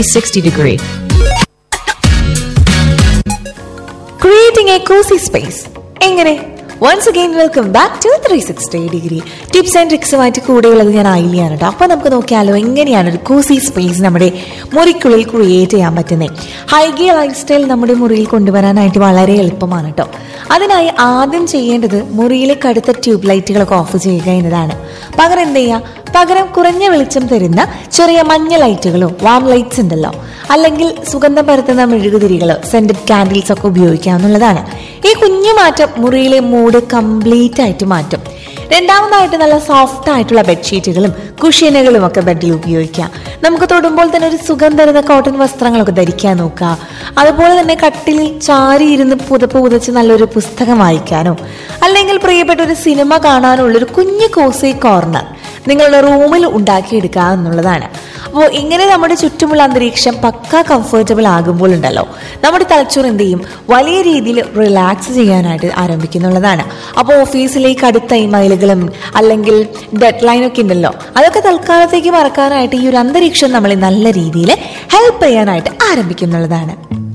360 degree. Creating a cosy space എങ്ങനെ once again welcome back to three sixty degree tips and ട്രിക്സുമായിട്ട് കൂടെയുള്ളത് ഞാൻ ആയില്ലാണ് കേട്ടോ അപ്പൊ നമുക്ക് നോക്കിയാലോ എങ്ങനെയാണ് ഒരു കോസി സ്പേസ് നമ്മുടെ മുറിക്കുള്ളിൽ ക്രിയേറ്റ് ചെയ്യാൻ പറ്റുന്നത് ഹൈഗിയ ലൈഫ് സ്റ്റൈൽ നമ്മുടെ മുറിയിൽ കൊണ്ടുവരാനായിട്ട് വളരെ എളുപ്പമാണ് കേട്ടോ അതിനായി ആദ്യം ചെയ്യേണ്ടത് മുറിയിലെ കടുത്ത ട്യൂബ് ലൈറ്റുകളൊക്കെ ഓഫ് ചെയ്യുക എന്നതാണ് പകരം എന്ത് ചെയ്യുക പകരം കുറഞ്ഞ വെളിച്ചം തരുന്ന ചെറിയ മഞ്ഞ ലൈറ്റുകളോ വാം ലൈറ്റ്സ് ഉണ്ടല്ലോ അല്ലെങ്കിൽ സുഗന്ധം പരത്തുന്ന മെഴുകുതിരികളോ സെന്റഡ് കാൻഡിൽസ് ഒക്കെ ഉപയോഗിക്കാവുന്നതാണ് ഈ കുഞ്ഞു മാറ്റം മുറിയിലെ മൂഡ് കംപ്ലീറ്റ് ആയിട്ട് മാറ്റും രണ്ടാമതായിട്ട് നല്ല സോഫ്റ്റ് ആയിട്ടുള്ള ബെഡ്ഷീറ്റുകളും കുഷ്യനുകളും ഒക്കെ ബെഡിൽ ഉപയോഗിക്കാം നമുക്ക് തൊടുമ്പോൾ തന്നെ ഒരു സുഖം തരുന്ന കോട്ടൺ വസ്ത്രങ്ങളൊക്കെ ധരിക്കാൻ നോക്കുക അതുപോലെ തന്നെ കട്ടിലിൽ ചാരി ഇരുന്ന് പുതപ്പ് പുതച്ച് നല്ലൊരു പുസ്തകം വായിക്കാനോ അല്ലെങ്കിൽ പ്രിയപ്പെട്ട ഒരു സിനിമ കാണാനോ ഉള്ളൊരു കുഞ്ഞു കോസി കോർണർ നിങ്ങളുടെ റൂമിൽ ഉണ്ടാക്കിയെടുക്കുക എന്നുള്ളതാണ് അപ്പോൾ ഇങ്ങനെ നമ്മുടെ ചുറ്റുമുള്ള അന്തരീക്ഷം പക്ക കംഫർട്ടബിൾ ആകുമ്പോൾ ഉണ്ടല്ലോ നമ്മുടെ തലച്ചോറ് എന്ത് ചെയ്യും വലിയ രീതിയിൽ റിലാക്സ് ചെയ്യാനായിട്ട് ആരംഭിക്കുന്നുള്ളതാണ് അപ്പോൾ ഓഫീസിലേക്ക് അടുത്ത ഇമെയിലുകളും അല്ലെങ്കിൽ ഡെഡ് ലൈനൊക്കെ ഉണ്ടല്ലോ അതൊക്കെ തൽക്കാലത്തേക്ക് മറക്കാനായിട്ട് ഈ ഒരു അന്തരീക്ഷം നമ്മളെ നല്ല രീതിയിൽ ഹെൽപ്പ് ചെയ്യാനായിട്ട് ആരംഭിക്കുന്നുള്ളതാണ്